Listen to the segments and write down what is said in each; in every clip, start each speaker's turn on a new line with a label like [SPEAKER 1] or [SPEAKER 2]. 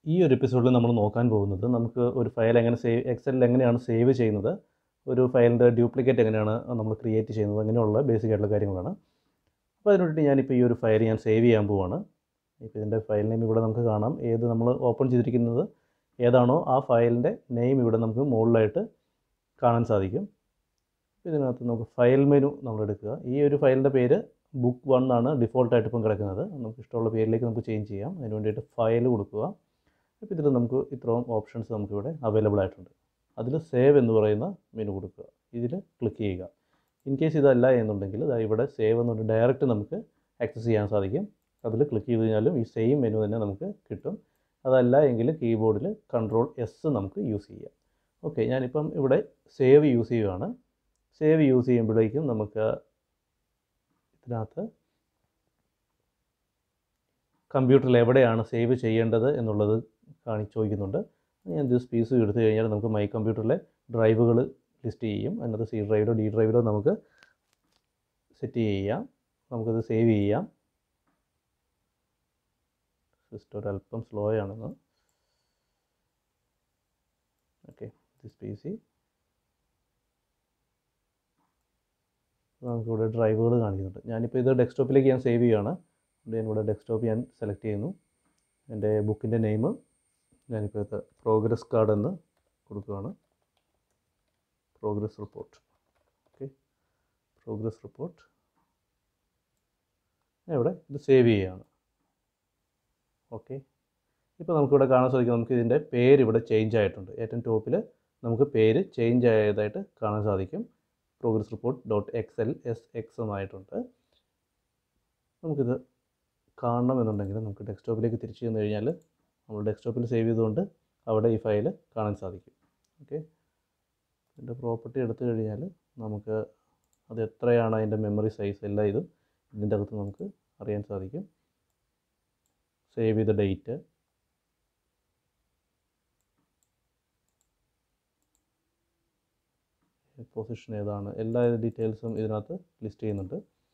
[SPEAKER 1] ഈ ഒരു എപ്പിസോഡിൽ നമ്മൾ നോക്കാൻ പോകുന്നത് നമുക്ക് ഒരു ഫയൽ എങ്ങനെ സേവ് എക്സലിൽ എങ്ങനെയാണ് സേവ് ചെയ്യുന്നത് ഒരു ഫയലിൻ്റെ ഡ്യൂപ്ലിക്കേറ്റ് എങ്ങനെയാണ് നമ്മൾ ക്രിയേറ്റ് ചെയ്യുന്നത് അങ്ങനെയുള്ള ബേസിക് ആയിട്ടുള്ള കാര്യങ്ങളാണ് അപ്പോൾ അതിന് വേണ്ടിയിട്ട് ഞാനിപ്പോൾ ഈ ഒരു ഫയൽ ഞാൻ സേവ് ചെയ്യാൻ പോവാണ് ഇപ്പോൾ ഇതിൻ്റെ ഫയൽ നെയിം ഇവിടെ നമുക്ക് കാണാം ഏത് നമ്മൾ ഓപ്പൺ ചെയ്തിരിക്കുന്നത് ഏതാണോ ആ ഫയലിൻ്റെ നെയിം ഇവിടെ നമുക്ക് മുകളിലായിട്ട് കാണാൻ സാധിക്കും ഇതിനകത്ത് നമുക്ക് ഫയൽ മെനു നമ്മൾ എടുക്കുക ഈ ഒരു ഫയലിൻ്റെ പേര് ബുക്ക് വൺ ആണ് ഡിഫോൾട്ടായിട്ട് ഇപ്പം കിടക്കുന്നത് നമുക്ക് ഇഷ്ടമുള്ള പേരിലേക്ക് നമുക്ക് ചേഞ്ച് ചെയ്യാം അതിന് വേണ്ടിയിട്ട് ഫയൽ കൊടുക്കുക അപ്പോൾ ഇതിൽ നമുക്ക് ഇത്രയും ഓപ്ഷൻസ് നമുക്കിവിടെ അവൈലബിൾ ആയിട്ടുണ്ട് അതിൽ സേവ് എന്ന് പറയുന്ന മെനു കൊടുക്കുക ഇതിൽ ക്ലിക്ക് ചെയ്യുക ഇൻ കേസ് ഇതല്ല എന്നുണ്ടെങ്കിൽ ദാ ഇവിടെ സേവ് എന്നുണ്ട് ഡയറക്റ്റ് നമുക്ക് ആക്സസ് ചെയ്യാൻ സാധിക്കും അതിൽ ക്ലിക്ക് ചെയ്ത് കഴിഞ്ഞാലും ഈ സെയിം മെനു തന്നെ നമുക്ക് കിട്ടും അതല്ല എങ്കിൽ കീബോർഡിൽ കൺട്രോൾ എസ് നമുക്ക് യൂസ് ചെയ്യാം ഓക്കെ ഞാനിപ്പം ഇവിടെ സേവ് യൂസ് ചെയ്യുകയാണ് സേവ് യൂസ് ചെയ്യുമ്പോഴേക്കും നമുക്ക് ഇതിനകത്ത് കമ്പ്യൂട്ടറിൽ എവിടെയാണ് സേവ് ചെയ്യേണ്ടത് എന്നുള്ളത് കാണി ചോദിക്കുന്നുണ്ട് ഞാൻ ഇത് പീസ് എടുത്തു കഴിഞ്ഞാൽ നമുക്ക് മൈ കമ്പ്യൂട്ടറിലെ ഡ്രൈവുകൾ ലിസ്റ്റ് ചെയ്യും അതിനകത്ത് സി ഡ്രൈവിലോ ഡി ഡ്രൈവിലോ നമുക്ക് സെറ്റ് ചെയ്യാം നമുക്കത് സേവ് ചെയ്യാം സിസ്റ്റം ഒരല്പം സ്ലോ ആണെന്ന് ഓക്കെ ദിസ് പി സി നമുക്കിവിടെ ഡ്രൈവുകൾ കാണിക്കുന്നുണ്ട് ഞാനിപ്പോൾ ഇത് ഡെസ്ക്ടോപ്പിലേക്ക് ഞാൻ സേവ് ചെയ്യുകയാണ് അതുകൊണ്ട് ഞാനിവിടെ ഡെസ്ക്ടോപ്പ് ഞാൻ സെലക്ട് ചെയ്യുന്നു എൻ്റെ ബുക്കിൻ്റെ നെയിം ഞാനിപ്പോൾ ഇത് പ്രോഗ്രസ് കാർഡ് എന്ന് കൊടുക്കുകയാണ് progress report okay progress report ഇവിടെ ഇത് സേവ് ചെയ്യുകയാണ് ഓക്കെ ഇപ്പോൾ നമുക്കിവിടെ കാണാൻ സാധിക്കും നമുക്ക് ഇതിൻ്റെ പേര് ഇവിടെ ചേഞ്ച് ആയിട്ടുണ്ട് ഏറ്റവും ടോപ്പിൽ നമുക്ക് പേര് ചേഞ്ച് ആയതായിട്ട് കാണാൻ സാധിക്കും progress report dot X L S X ആയിട്ടുണ്ട് നമുക്കിത് കാണണമെന്നുണ്ടെങ്കിൽ നമുക്ക് ഡെസ്ക്ടോപ്പിലേക്ക് തിരിച്ചു ചെന്ന് കഴിഞ്ഞാൽ നമ്മൾ ഡെസ്ക്ടോപ്പിൽ സേവ് ചെയ്തുകൊണ്ട് അവിടെ ഈ ഫയൽ കാണാൻ സാധിക്കും ഓക്കെ ഇതിൻ്റെ പ്രോപ്പർട്ടി എടുത്തു കഴിഞ്ഞാൽ നമുക്ക് അത് എത്രയാണ് അതിൻ്റെ മെമ്മറി സൈസ് എല്ലാം ഇതും ഇതിൻ്റെ അകത്ത് നമുക്ക് അറിയാൻ സാധിക്കും സേവ് ചെയ്ത ഡേറ്റ് പൊസിഷൻ ഏതാണ് എല്ലാ ഡീറ്റെയിൽസും ഇതിനകത്ത് ലിസ്റ്റ് ചെയ്യുന്നുണ്ട്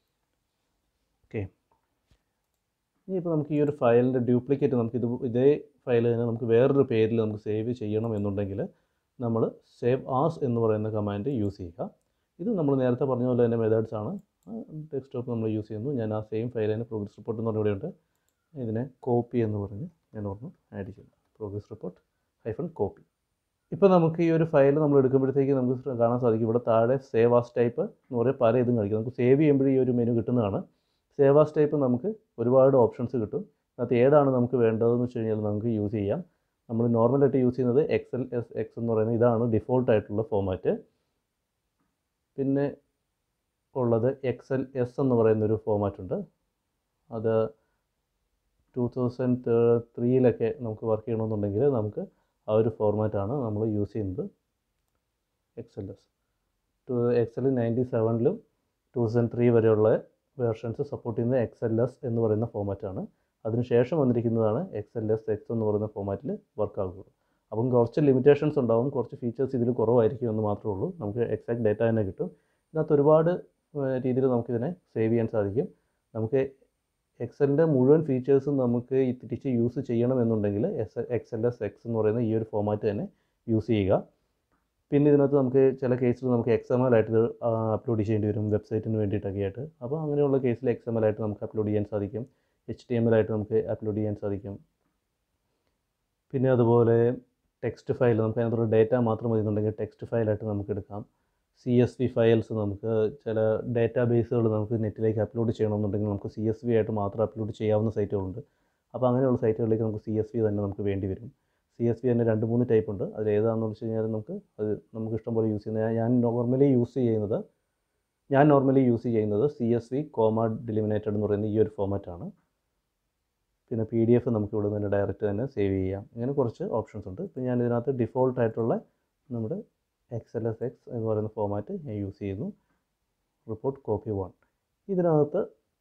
[SPEAKER 1] ഓക്കെ ഇനിയിപ്പോൾ നമുക്ക് ഈ ഒരു ഫയലിൻ്റെ ഡ്യൂപ്ലിക്കേറ്റ് നമുക്ക് ഇത് ഇതേ ഫയൽ തന്നെ നമുക്ക് വേറൊരു പേരിൽ നമുക്ക് സേവ് ചെയ്യണം എന്നുണ്ടെങ്കിൽ നമ്മൾ സേവ് ആസ് എന്ന് പറയുന്ന കമാൻഡ് യൂസ് ചെയ്യുക ഇത് നമ്മൾ നേരത്തെ പറഞ്ഞ പോലെ തന്നെ മെത്തേഡ്സ് ആണ് ഡെസ്ക്ടോപ്പ് നമ്മൾ യൂസ് ചെയ്യുന്നു ഞാൻ ആ സെയിം ഫയൽ തന്നെ പ്രോഗ്രസ് റിപ്പോർട്ട് എന്ന് പറഞ്ഞ ഇവിടെയുണ്ട് ഇതിനെ കോപ്പി എന്ന് പറഞ്ഞ് ഞാൻ ഓർമ്മ ആഡ് ചെയ്യുന്നു പ്രോഗ്രസ് റിപ്പോർട്ട് ഹൈഫൺ കോപ്പി ഇപ്പോൾ നമുക്ക് ഈ ഒരു ഫയൽ നമ്മൾ എടുക്കുമ്പോഴത്തേക്ക് നമുക്ക് കാണാൻ സാധിക്കും ഇവിടെ താഴെ സേവ് ആസ് ടൈപ്പ് എന്ന് പറയുക പല ഇതും കാണിക്കും നമുക്ക് സേവ് ചെയ്യുമ്പോൾ ഈ ഒരു മെനു കിട്ടുന്നതാണ് സേവ് ആസ് ടൈപ്പ് നമുക്ക് ഒരുപാട് ഓപ്ഷൻസ് കിട്ടും അതിനകത്ത് ഏതാണ് നമുക്ക് വേണ്ടതെന്ന് വെച്ച് കഴിഞ്ഞാൽ നമുക്ക് യൂസ് ചെയ്യാം നമ്മൾ നോർമലായിട്ട് യൂസ് ചെയ്യുന്നത് എക്സൽ എസ് എക്സ് എന്ന് പറയുന്നത് ഇതാണ് ഡിഫോൾട്ട് ആയിട്ടുള്ള ഫോമാറ്റ് പിന്നെ ഉള്ളത് എക്സൽ എസ് എന്ന് പറയുന്നൊരു ഫോമാറ്റ് ഉണ്ട് അത് ടു തൗസൻഡ് ത്രീയിലൊക്കെ നമുക്ക് വർക്ക് ചെയ്യണമെന്നുണ്ടെങ്കിൽ നമുക്ക് ആ ഒരു ഫോർമാറ്റാണ് നമ്മൾ യൂസ് ചെയ്യുന്നത് Excel S to Excel ninety സെവനിലും ടു തൗസൻഡ് ത്രീ വരെയുള്ള വേർഷൻസ് സപ്പോർട്ട് ചെയ്യുന്നത് എക്സൽ എസ് എന്ന് പറയുന്ന ഫോമാറ്റാണ് അതിനുശേഷം വന്നിരിക്കുന്നതാണ് എക്സൽ എസ് എക്സ് എന്ന് പറയുന്ന ഫോമാറ്റിൽ വർക്ക് ആകുള്ളൂ അപ്പം കുറച്ച് ലിമിറ്റേഷൻസ് ഉണ്ടാവും കുറച്ച് ഫീച്ചേഴ്സ് ഇതിൽ കുറവായിരിക്കും എന്ന് മാത്രമേ ഉള്ളൂ നമുക്ക് എക്സാക്ട് ഡേറ്റ തന്നെ കിട്ടും ഇതിനകത്ത് ഒരുപാട് രീതിയിൽ നമുക്കിതിനെ സേവ് ചെയ്യാൻ സാധിക്കും നമുക്ക് എക്സലിൻ്റെ മുഴുവൻ ഫീച്ചേഴ്സും നമുക്ക് ഈ തിരിച്ച് യൂസ് ചെയ്യണമെന്നുണ്ടെങ്കിൽ S X L S X എന്ന് പറയുന്ന ഈ ഒരു ഫോമാറ്റ് തന്നെ യൂസ് ചെയ്യുക പിന്നെ ഇതിനകത്ത് നമുക്ക് ചില കേസിൽ നമുക്ക് എക്സ് എം എൽ ആയിട്ട് ഇത് അപ്ലോഡ് ചെയ്യേണ്ടി വരും വെബ്സൈറ്റിന് വേണ്ടിയിട്ടൊക്കെ ആയിട്ട് അപ്പോൾ അങ്ങനെയുള്ള കേസിൽ എക്സ് എം എൽ ആയിട്ട് നമുക്ക് അപ്ലോഡ് ചെയ്യാൻ സാധിക്കും എച്ച് ടി എം എൽ ആയിട്ട് നമുക്ക് അപ്ലോഡ് ചെയ്യാൻ സാധിക്കും പിന്നെ അതുപോലെ ടെക്സ്റ്റ് ഫയൽ നമുക്ക് അതിനകത്തൊരു ഡേറ്റ മാത്രം മതി എന്നുണ്ടെങ്കിൽ ടെക്സ്റ്റ് ഫയലായിട്ട് നമുക്ക് എടുക്കാം സി എസ് വി ഫയൽസ് നമുക്ക് ചില ഡേറ്റാ ബേസുകൾ നമുക്ക് നെറ്റിലേക്ക് അപ്ലോഡ് ചെയ്യണമെന്നുണ്ടെങ്കിൽ നമുക്ക് സി എസ് വി ആയിട്ട് മാത്രം അപ്ലോഡ് ചെയ്യാവുന്ന സൈറ്റുകളുണ്ട് അപ്പോൾ അങ്ങനെയുള്ള സൈറ്റുകളിലേക്ക് നമുക്ക് സി എസ് വി തന്നെ നമുക്ക് വേണ്ടി വരും സി എസ് വി തന്നെ രണ്ട് മൂന്ന് ടൈപ്പ് ഉണ്ട് അതിൽ ഏതാണെന്ന് വെച്ച് കഴിഞ്ഞാൽ നമുക്ക് അത് നമുക്ക് ഇഷ്ടം പോലെ യൂസ് ചെയ്യുന്നത് ഞാൻ നോർമലി യൂസ് ചെയ്യുന്നത് ഞാൻ നോർമലി യൂസ് ചെയ്യുന്നത് C S V comma delimited എന്ന് പറയുന്ന ഈ ഒരു ഫോമാറ്റാണ് പിന്നെ പി ഡി എഫ് നമുക്ക് ഇവിടെ നിന്ന് ഡയറക്റ്റ് തന്നെ സേവ് ചെയ്യാം ഇങ്ങനെ കുറച്ച് ഓപ്ഷൻസ് ഉണ്ട് ഇപ്പോൾ ഞാൻ ഇതിനകത്ത് ഡിഫോൾട്ട് ആയിട്ടുള്ള നമ്മുടെ എക്സ് എൽ എസ് എക്സ് എന്ന് പറയുന്ന ഫോമാറ്റ് ഞാൻ യൂസ് ചെയ്യുന്നു റിപ്പോർട്ട് കോപ്പി വൺ ഇതിനകത്ത്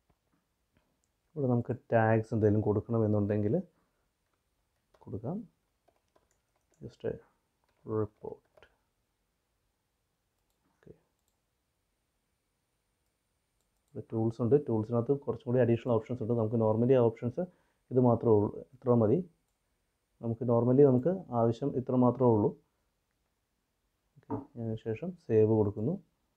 [SPEAKER 1] ഇവിടെ നമുക്ക് ടാഗ്സ് എന്തെങ്കിലും കൊടുക്കണമെന്നുണ്ടെങ്കിൽ കൊടുക്കാം ജസ്റ്റ് റിപ്പോർട്ട് ടൂൾസ് ഉണ്ട് ടൂൾസിനകത്ത് കുറച്ചും കൂടി അഡീഷണൽ ഓപ്ഷൻസ് ഉണ്ട് നമുക്ക് നോർമലി ആ ഓപ്ഷൻസ് ഇത് മാത്രമേ ഉള്ളൂ ഇത്ര മതി നമുക്ക് നോർമലി നമുക്ക് ആവശ്യം ഇത്ര മാത്രമേ ഉള്ളൂ ഓക്കെ അതിന് ശേഷം സേവ് കൊടുക്കുന്നു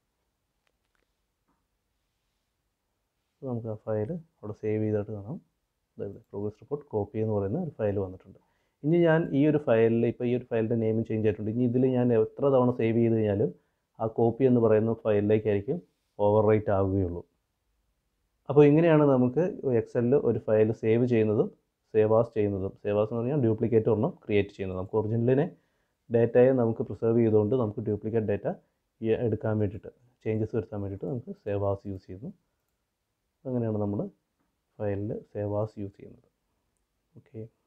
[SPEAKER 1] അപ്പോൾ നമുക്ക് ആ ഫയൽ അവിടെ സേവ് ചെയ്തിട്ട് കാണാം അതായത് പ്രോഗ്രസ് റിപ്പോർട്ട് കോപ്പി എന്ന് പറയുന്ന ഒരു ഫയൽ വന്നിട്ടുണ്ട് ഇനി ഞാൻ ഈ ഒരു ഫയലിൽ ഇപ്പോൾ ഈ ഒരു ഫയലിൻ്റെ നെയിം ചേഞ്ച് ആയിട്ടുണ്ട് ഇനി ഇതിൽ ഞാൻ എത്ര തവണ സേവ് ചെയ്ത് കഴിഞ്ഞാലും ആ കോപ്പി എന്ന് പറയുന്ന ഫയലിലേക്കായിരിക്കും ഓവർ റൈറ്റ് ആവുകയുള്ളൂ അപ്പോൾ ഇങ്ങനെയാണ് നമുക്ക് എക്സലിൽ ഒരു ഫയൽ സേവ് ചെയ്യുന്നതും സേവ് ആസ് ചെയ്യുന്നതും സേവ് ആസ് എന്ന് പറഞ്ഞാൽ ഡ്യൂപ്ലിക്കേറ്റ് ഒരെണ്ണം ക്രിയേറ്റ് ചെയ്യുന്നത് നമുക്ക് ഒറിജിനലിനെ ഡേറ്റയെ നമുക്ക് പ്രിസർവ് ചെയ്തുകൊണ്ട് നമുക്ക് ഡ്യൂപ്ലിക്കേറ്റ് ഡേറ്റ എടുക്കാൻ വേണ്ടിയിട്ട് ചേഞ്ചസ് വരുത്താൻ വേണ്ടിയിട്ട് നമുക്ക് സേവ് ആസ് യൂസ് ചെയ്യുന്നു അങ്ങനെയാണ് നമ്മൾ ഫയലിൽ സേവ് ആസ് യൂസ് ചെയ്യുന്നത് ഓക്കെ